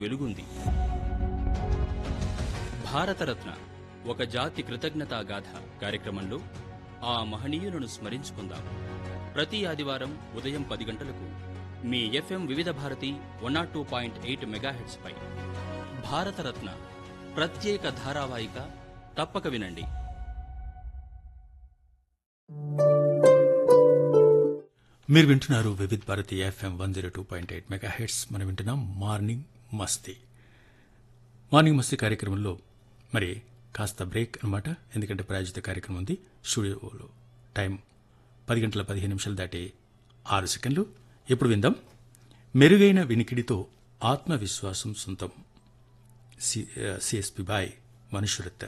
వెలుగుంది భారతరత్న ఒక జాతి కృతజ్ఞతా గాథ కార్యక్రమంలో ఆ మహనీయులను స్మరించుకుందాం ప్రతి ఆదివారం ఉదయం పది గంటలకు మీ FM Vividh Bharati one nought two point eight megahertz పై భారతరత్న ప్రత్యేక ధారావాహిక తప్పక వినండి మీరు వింటున్నారు Vividh Bharati FM one zero two point eight megahertz మనం వింటున్నాం మార్నింగ్ మస్తీ మార్నింగ్ మస్తీ కార్యక్రమంలో మరి కాస్త బ్రేక్ అన్నమాట ఎందుకంటే ప్రాయోజిత కార్యక్రమం ఉంది స్టూడియోలో టైం పది గంటల పదిహేను నిమిషాలు దాటి ఆరు సెకండ్లు ఇప్పుడు విందాం మెరుగైన వినికిడితో ఆత్మవిశ్వాసం సొంతం సిఎస్పి బాయ్ మనుషురత్త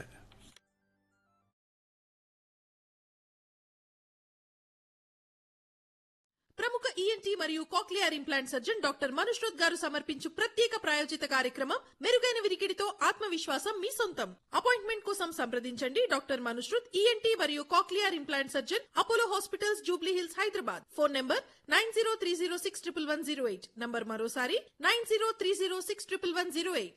ప్రముఖ ఈఎన్టీ మరియు cochlear implant surgeon doctor Manushrut garu సమర్పించు ప్రత్యేక ప్రాయోజిత కార్యక్రమం మెరుగైన వినికిడితో ఆత్మవిశ్వాసం మీ సొంతం అపాయింట్మెంట్ కోసం సంప్రదించండి డాక్టర్ మనుష్రుత్ ఈఎన్టీ మరియు cochlear implant surgeon Apollo hospitals Jubilee Hills Hyderabad phone number nine zero three zero six triple one zero eight number మరోసారి nine zero three zero six triple one zero eight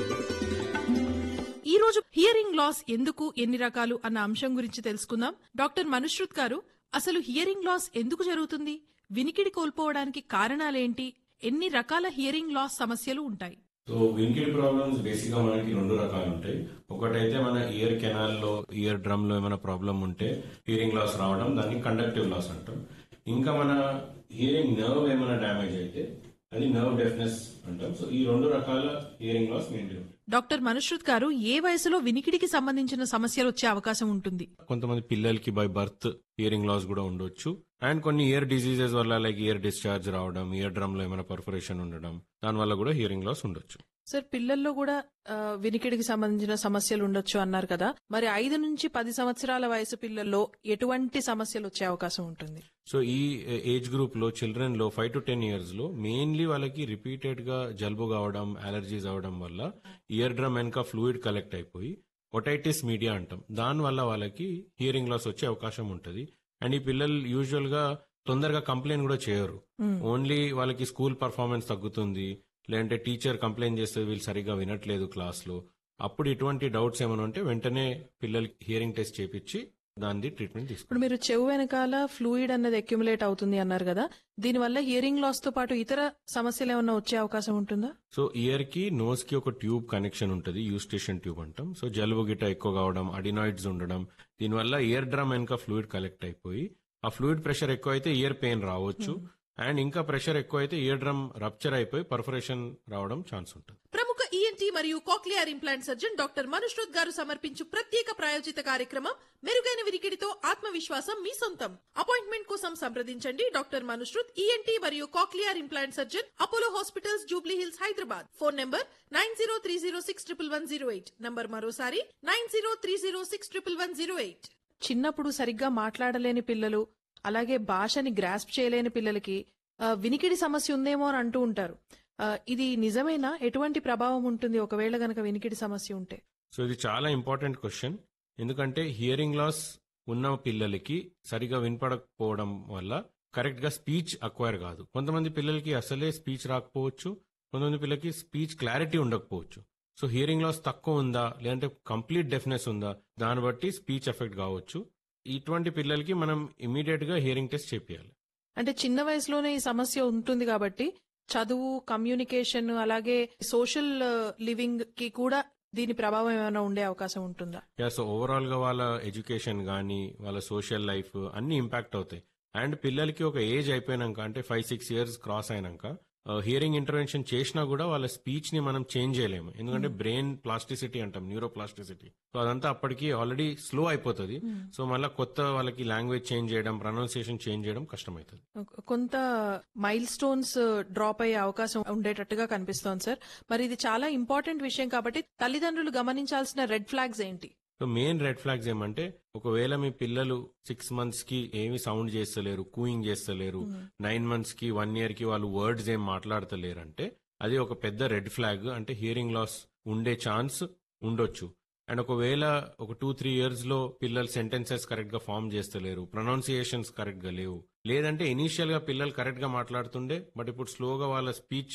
ఈ రోజు హియరింగ్ లాస్ ఎందుకు ఎన్ని రకాలు అన్న అంశం గురించి తెలుసుకుందాం డాక్టర్ మనుష్రుత్ గారు అసలు హియరింగ్ లాస్ ఎందుకు జరుగుతుంది వినికిడి కోల్పోవడానికి కారణాలేంటి ఎన్ని రకాల హియరింగ్ లాస్ సమస్యలు ఉంటాయి సో వినికిడి ప్రాబ్లమ్స్ బేసిక్ గా మనకి రెండు రకాలు ఉంటాయి ఒకటైతే మన ఇయర్ కెనాల్ లో ఇయర్ డ్రమ్ లో ఏమైనా ప్రాబ్లం ఉంటే హియరింగ్ లాస్ రావడం దాన్ని కండక్టివ్ లాస్ అంటాం ఇంకా మన హియరింగ్ నర్వ్ ఏమైనా డ్యామేజ్ అయితే అది నర్వ్ డెఫ్నెస్ అంటాం సో ఈ రెండు రకాల hearing loss maintain doctor Manushrut garu ఏ వయసులో వినికిడికి సంబంధించిన సమస్యలు వచ్చే అవకాశం ఉంటుంది కొంతమంది పిల్లలకి బై బర్త్ హియరింగ్ లాస్ కూడా ఉండొచ్చు అండ్ కొన్ని ఇయర్ డిసీజెస్ వల్ల లైక్ ఇయర్ డిశ్చార్జ్ రావడం ఇయర్ డ్రమ్ లో ఏమైనా పర్ఫరేషన్ ఉండడం దాని వల్ల కూడా హియరింగ్ లాస్ ఉండొచ్చు సార్ పిల్లల్లో కూడా ఆ, వినికిడికి సంబంధించిన సమస్యలు ఉండొచ్చు అన్నారు కదా మరి ఐదు నుంచి పది సంవత్సరాల వయసు పిల్లల్లో ఎటువంటి సమస్యలు వచ్చే అవకాశం ఉంటుంది సో ఈ ఏజ్ గ్రూప్ లో చిల్డ్రన్ లో ఫైవ్ టు టెన్ ఇయర్స్ లో మెయిన్లీ వాళ్ళకి రిపీటెడ్ గా జలుబు కావడం అలర్జీస్ అవడం వల్ల ఇయర్ డ్రమ్ వెనక ఫ్లూయిడ్ కలెక్ట్ అయిపోయి ఒటైటిస్ మీడియా అంటాం దాని వల్ల వాళ్ళకి హియరింగ్ లాస్ వచ్చే అవకాశం ఉంటుంది అండ్ ఈ పిల్లలు యూజువల్ గా తొందరగా కంప్లైంట్ కూడా చేయరు ఓన్లీ వాళ్ళకి స్కూల్ పర్ఫార్మెన్స్ తగ్గుతుంది లేదంటే టీచర్ కంప్లైంట్ చేస్తే వీళ్ళు సరిగ్గా వినట్లేదు క్లాస్ లో అప్పుడు ఇటువంటి డౌట్స్ ఏమైనా ఉంటే వెంటనే పిల్లలకి హియరింగ్ టెస్ట్ చేపించి దాని ట్రీట్మెంట్ తీసుకుంటాం ఇప్పుడు మీరు చెవు వెనకాల ఫ్లూయిడ్ అన్నది అక్యుములేట్ అవుతుంది అన్నారు కదా దీనివల్ల హియరింగ్ లాస్ తో పాటు ఇతర సమస్యలు ఏమన్నా వచ్చే అవకాశం ఉంటుందా సో ఇయర్ కి నోస్ కి ఒక ట్యూబ్ కనెక్షన్ ఉంటుంది యూస్టేషన్ ట్యూబ్ అంటాం సో జలుబు గిట్ట ఎక్కువ కావడం అడినాయిడ్స్ ఉండడం దీనివల్ల ఇయర్ డ్రమ్ వెనక ఫ్లూయిడ్ కలెక్ట్ అయిపోయి ఆ ఫ్లూయిడ్ ప్రెషర్ ఎక్కువ అయితే ఇయర్ పెయిన్ రావచ్చు అండ్ ఇంకా ప్రెషర్ ఎక్కువ అయితే ఇయర్ డ్రమ్ రప్చర్ అయిపోయి పర్ఫరేషన్ రావడం ఛాన్స్ ఉంటుంది ప్రముఖ ఈఎన్టీ మరియు cochlear implant surgeon doctor Manushrut garu సమర్పించు ప్రత్యేక ప్రాయోజిత కార్యక్రమం మెరుగైన వినికిడితో ఆత్మవిశ్వాసం మీ సొంతం అపాయింట్మెంట్ కోసం సంప్రదించండి డాక్టర్ మనుష్రుత్ ఈఎన్టీ మరియు cochlear implant surgeon Apollo hospitals Jubilee Hills Hyderabad phone number nine zero three zero six triple one zero eight number మరోసారి nine zero three zero six triple one zero eight చిన్నప్పుడు సరిగ్గా మాట్లాడలేని పిల్లలు అలాగే భాషని గ్రాస్ప్ చేయలేని పిల్లలకి ఆ, వినికిడి సమస్య ఉందేమో అని అంటూ ఉంటారు ఆ, ఇది నిజమేనా ఎటువంటి ప్రభావం ఉంటుంది ఒకవేళ గనక వినికిడి సమస్య ఉంటే సో ఇది చాలా ఇంపార్టెంట్ క్వశ్చన్ ఎందుకంటే హియరింగ్ లాస్ ఉన్న పిల్లలకి సరిగా వినపడకపోవడం వల్ల కరెక్ట్ గా స్పీచ్ అక్వైర్ కాదు కొంతమంది పిల్లలకి అసలే స్పీచ్ రాకపోవచ్చు కొంతమంది పిల్లలకి స్పీచ్ క్లారిటీ ఉండకపోవచ్చు సో హియరింగ్ లాస్ తక్కువ ఉందా లేదంటే కంప్లీట్ డెఫ్నెస్ ఉందా దాన్ని బట్టి స్పీచ్ ఎఫెక్ట్ కావచ్చు ఇటువంటి పిల్లలకి మనం ఇమీడియట్ గా హియరింగ్ టెస్ట్ చేపియాలి అంటే చిన్న వయసులోనే ఈ సమస్య ఉంటుంది కాబట్టి చదువు కమ్యూనికేషన్ అలాగే సోషల్ లివింగ్ కి కూడా దీని ప్రభావం ఏమైనా ఉండే అవకాశం ఉంటుందా యా సో ఓవరాల్ గా వాళ్ళ ఎడ్యుకేషన్ కానీ వాళ్ళ సోషల్ లైఫ్ అన్ని ఇంపాక్ట్ అవుతాయి అండ్ పిల్లలకి ఒక ఏజ్ అయిపోయినాక అంటే ఫైవ్ సిక్స్ ఇయర్స్ క్రాస్ అయినాక హియరింగ్ ఇంటర్వెన్షన్ చేసినా కూడా వాళ్ళ స్పీచ్ ని మనం చేంజ్ చేయలేము ఎందుకంటే బ్రెయిన్ ప్లాస్టిసిటీ అంటాం న్యూరో ప్లాస్టిసిటీ సో అదంతా అప్పటికి ఆల్రెడీ స్లో అయిపోతుంది సో మళ్ళీ కొత్త వాళ్ళకి లాంగ్వేజ్ చేంజ్ చేయడం ప్రొనౌన్సియేషన్ చేంజ్ చేయడం కష్టమవుతుంది కొంత మైల్ స్టోన్స్ డ్రాప్ అయ్యే అవకాశం ఉండేటట్టుగా కనిపిస్తోంది సార్ మరి ఇది చాలా ఇంపార్టెంట్ విషయం కాబట్టి తల్లిదండ్రులు గమనించాల్సిన రెడ్ ఫ్లాగ్స్ ఏంటి సో మెయిన్ రెడ్ ఫ్లాగ్స్ ఏమంటే ఒకవేళ మీ పిల్లలు సిక్స్ మంత్స్ కి ఏమి సౌండ్ చేస్తలేరు కూయింగ్ చేస్తలేరు నైన్ మంత్స్ కి వన్ ఇయర్ కి వాళ్ళు వర్డ్స్ ఏం మాట్లాడతలేరు అంటే అది ఒక పెద్ద రెడ్ ఫ్లాగ్ అంటే హియరింగ్ లాస్ ఉండే ఛాన్స్ ఉండొచ్చు అండ్ ఒకవేళ ఒక టూ త్రీ ఇయర్స్ లో పిల్లలు సెంటెన్సెస్ కరెక్ట్ గా ఫామ్ చేస్తలేరు ప్రొనౌన్సియేషన్స్ కరెక్ట్ గా లేవు లేదంటే ఇనీషియల్ గా పిల్లలు కరెక్ట్ గా మాట్లాడుతుండే బట్ ఇప్పుడు స్లోగా వాళ్ళ స్పీచ్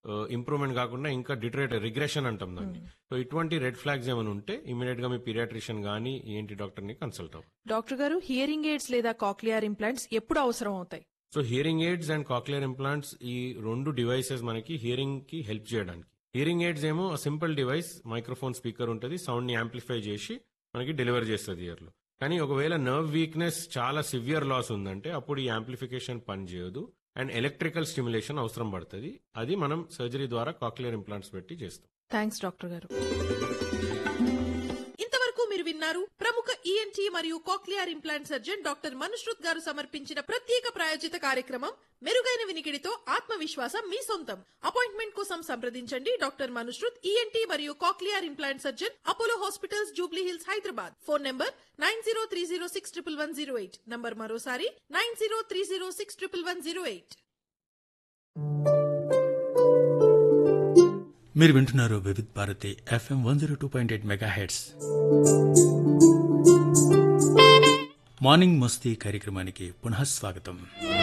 ఇంప్రూవ్మెంట్ కాకుండా ఇంకా డిటరేట్ రిగ్రెషన్ అంటాం దాన్ని సో ఇటువంటి రెడ్ ఫ్లాగ్స్ ఏమైనా ఉంటే ఇమీడియట్ గా మీ పీరియాట్రిషియన్ గానీ ఏంటి డాక్టర్ ని కన్సల్ట్ అవ్వాలి డాక్టర్ గారు హియరింగ్ ఎయిడ్స్ లేదా కాక్లియర్ ఇంప్లాంట్స్ ఎప్పుడు అవసరం అవుతాయి so hearing aids and cochlear implants ఈ రెండు డివైసెస్ మనకి హియరింగ్ కి హెల్ప్ చేయడానికి హియరింగ్ ఎయిడ్స్ ఏమో సింపుల్ డివైస్ మైక్రోఫోన్ స్పీకర్ ఉంటుంది సౌండ్ ని యాంప్లిఫై చేసి మనకి డెలివర్ చేస్తుంది ఇయర్ లో కానీ ఒకవేళ నర్వ్ వీక్నెస్ చాలా సివియర్ లాస్ ఉందంటే అప్పుడు ఈ యాంప్లిఫికేషన్ పని చేయదు అండ్ ఎలక్ట్రికల్ స్టిమ్యులేషన్ అవసరం పడుతుంది అది మనం సర్జరీ ద్వారా కాక్లియర్ ఇంప్లాంట్స్ పెట్టి చేస్తాం థ్యాంక్స్ డాక్టర్ గారు ఇంతవరకు మీరు విన్నారు ప్రముఖ ఈఎన్టీ మరియు cochlear implant surgeon doctor Manushrut garu సమర్పించిన ప్రత్యేక ప్రాయోజిత కార్యక్రమం మెరుగైన వినికిడితో ఆత్మవిశ్వాసం మీ సొంతం అపాయింట్మెంట్ కోసం సంప్రదించండి డాక్టర్ మనుశ్రుత్ ఈఎన్టీ మరియు cochlear implant surgeon Apollo hospitals Jubilee Hills Hyderabad phone number nine zero three zero six triple one zero eight number మరోసారి nine zero three zero six triple one zero eight మీరు వింటున్నారు Vividh Bharati FM one zero two point eight megahertz morning Masti కార్యక్రమానికి పునః స్వాగతం